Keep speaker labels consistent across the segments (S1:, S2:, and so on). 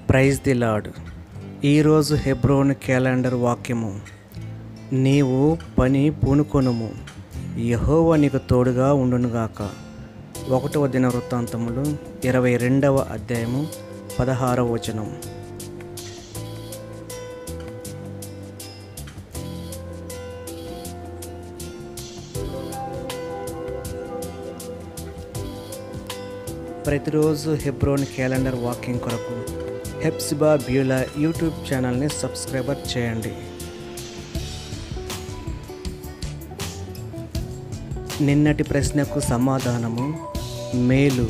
S1: praise the lord ఈరోజు Hebron calendar వాక్యము నీవు పని పూనుకొనుము యహోవ నీకు తోడుగా ఉండునుగాక ఒకటవ దిన వృత్తాంతములు ఇరవై రెండవ అధ్యాయము పదహారవ వచనం ప్రతిరోజు హెబ్రోన్ క్యాలెండర్ వాకింగ్ కొరకు హెప్సిబా బ్యూలా యూట్యూబ్ ఛానల్ని సబ్స్క్రైబర్ చేయండి నిన్నటి ప్రశ్నకు సమాధానము మేలు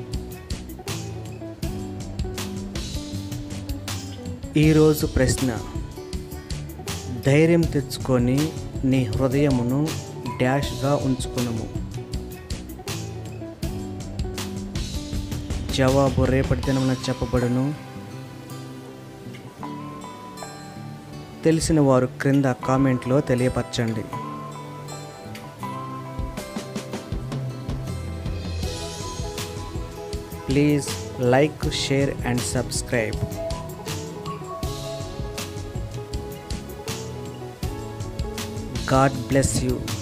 S1: ఈరోజు ప్రశ్న ధైర్యం తెచ్చుకొని నీ హృదయమును డాష్గా ఉంచుకునుము జవాబు రేపటి దినమున చెప్పబడును తెలిసిన వారు క్రింద కామెంట్లో తెలియపరచండి please like share and subscribe God bless you